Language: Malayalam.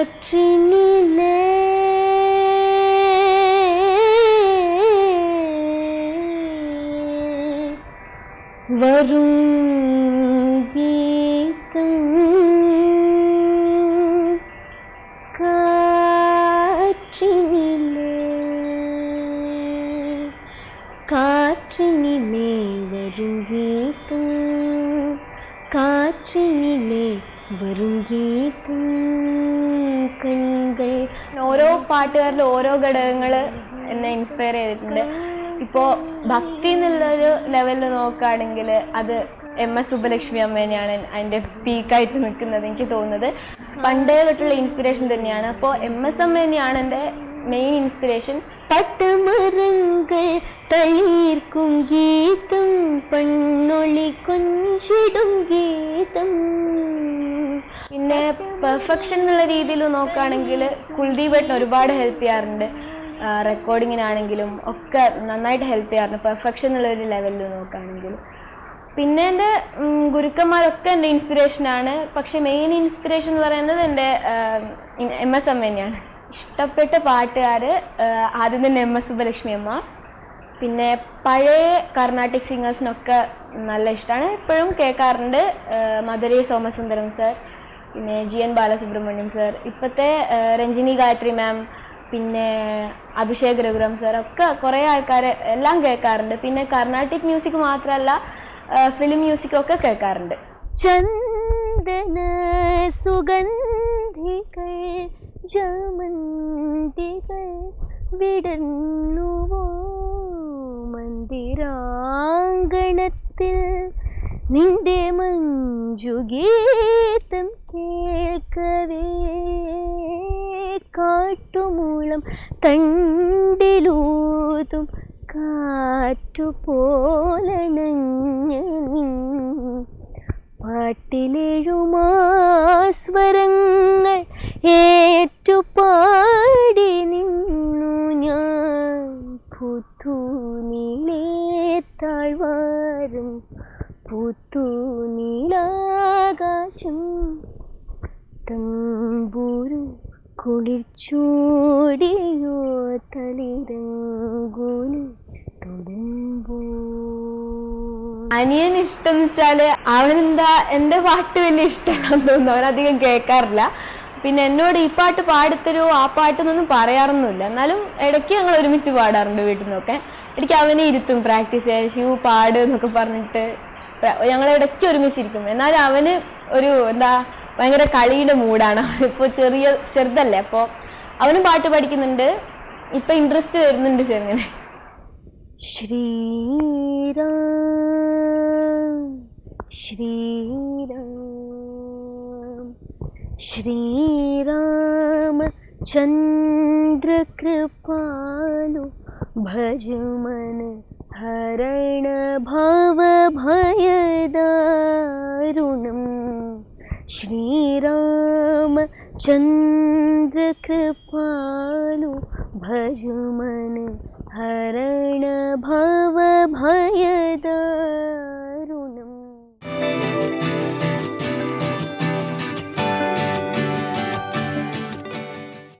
കാറ്റിനിലേ വരും ഗീതം കാറ്റിനിലേ കാറ്റിനിലേ വരും ഗീതം കാറ്റിനിലേ വരും ഗീതം കൺകൾ ഓരോ പാട്ടുകാരിൽ ഓരോ ഘടകങ്ങൾ എന്നെ ഇൻസ്പയർ ചെയ്തിട്ടുണ്ട് ഇപ്പോൾ ഭക്തി എന്നുള്ളൊരു ലെവലിൽ നോക്കുകയാണെങ്കിൽ അത് എം എസ് സുബ്ബലക്ഷ്മി അമ്മേനെയാണ് അതിൻ്റെ പീക്കായിട്ട് നിൽക്കുന്നത് എനിക്ക് തോന്നുന്നത് പണ്ടേ തൊട്ടുള്ള ഇൻസ്പിറേഷൻ തന്നെയാണ് അപ്പോൾ എം എസ് അമ്മ തന്നെയാണ് എൻ്റെ മെയിൻ ഇൻസ്പിറേഷൻ പട്ടമരങ്ങൾ തളിർക്കും ഗീതം പെണ്ണൊളി കൊഞ്ചിടും ഗീതം പിന്നെ പെർഫെക്ഷൻ എന്നുള്ള രീതിയിൽ നോക്കുകയാണെങ്കിൽ കുൽദീപ് ഏട്ടൻ ഒരുപാട് ഹെൽപ്പ് ചെയ്യാറുണ്ട് റെക്കോർഡിങ്ങിനാണെങ്കിലും ഒക്കെ നന്നായിട്ട് ഹെൽപ്പ് ചെയ്യാറുണ്ട് പെർഫെക്ഷൻ എന്നുള്ള ഒരു ലെവലിൽ നോക്കുകയാണെങ്കിൽ പിന്നെ എൻ്റെ ഉം, ഗുരുക്കന്മാരൊക്കെ എൻ്റെ ഇൻസ്പിറേഷനാണ് പക്ഷെ മെയിൻ ഇൻസ്പിറേഷൻ എന്ന് പറയുന്നത് എൻ്റെ എം എസ് അമ്മ തന്നെയാണ് ഇഷ്ടപ്പെട്ട പാട്ടുകാർ ആദ്യം തന്നെ എം എസ് സുബ്ബലക്ഷ്മി അമ്മ പിന്നെ പഴയ കർണാട്ടിക് സിംഗേഴ്സിനൊക്കെ നല്ല ഇഷ്ടമാണ് ഇപ്പോഴും കേൾക്കാറുണ്ട് മധുരൈ സോമസുന്ദരം സർ പിന്നെ ജി എൻ ബാലസുബ്രഹ്മണ്യം സർ ഇപ്പോഴത്തെ രഞ്ജിനി ഗായത്രി മാം പിന്നെ അഭിഷേക് രഘുറാം സർ ഒക്കെ കുറേ ആൾക്കാർ എല്ലാം കേൾക്കാറുണ്ട് പിന്നെ കർണാട്ടിക് മ്യൂസിക് മാത്രമല്ല ഫിലിം മ്യൂസിക്കൊക്കെ കേൾക്കാറുണ്ട് ചന്ദന സുഗന്ധികൾ ജമന്തികൾ വിടർന്നുവോ മന്ദിരാങ്കണത്തിൽ നിന്റെ മഞ്ജുഗീതം കേൾക്കവേ കാട്ടുമൂളം തണ്ടിലൂതും കാറ്റുപോലണഞ്ഞ പാട്ടിലെഴുമാസ്വരങ്ങൾ ഏറ്റുപാടി നിന്നു ഞാൻ പുത്തൂനിലേ താഴ്വാരം പുത്തൂനിലാകാശം തമ്പൂരു കുളിർച്ചൂടിയോ തളിരങ്കൂന് തൊടുമ്പോ അനിയൻ ഇഷ്ടം എന്ന് വെച്ചാല് അവനെന്താ എന്റെ പാട്ട് വലിയ ഇഷ്ടമല്ലെന്ന് തോന്നുന്നു അവനധികം കേൾക്കാറില്ല പിന്നെ എന്നോട് ഈ പാട്ട് പാടിത്തരുമോ ആ പാട്ടെന്നൊന്നും പറയാറൊന്നുമില്ല എന്നാലും ഇടയ്ക്ക് ഞങ്ങൾ ഒരുമിച്ച് പാടാറുണ്ട് വീട്ടിൽ നിന്നൊക്കെ എനിക്ക് അവനെ ഇരുത്തും പ്രാക്ടീസ് ചെയ്യാൻ ഷിവു പാട് എന്നൊക്കെ പറഞ്ഞിട്ട് ഞങ്ങൾ ഇടയ്ക്ക് ഒരുമിച്ചിരിക്കും എന്നാൽ അവന് ഒരു എന്താ ഭയങ്കര കളിയുടെ മൂഡാണ് ഇപ്പോൾ ചെറിയ ചെറുതല്ലേ അപ്പോൾ അവനും പാട്ട് പഠിക്കുന്നുണ്ട് ഇപ്പൊ ഇൻട്രസ്റ്റ് വരുന്നുണ്ട് ചെറുങ്ങനെ ശ്രീരാം ശ്രീരാം ശ്രീരാമ ചന്ദ്രകൃപാലു ഭജമന ഹരണ ഭവഭയദാരുണം ശ്രീരാമ ചന്ദ്രകൃപാലു ഭജമന ഹരണ ഭവഭയദാരുണം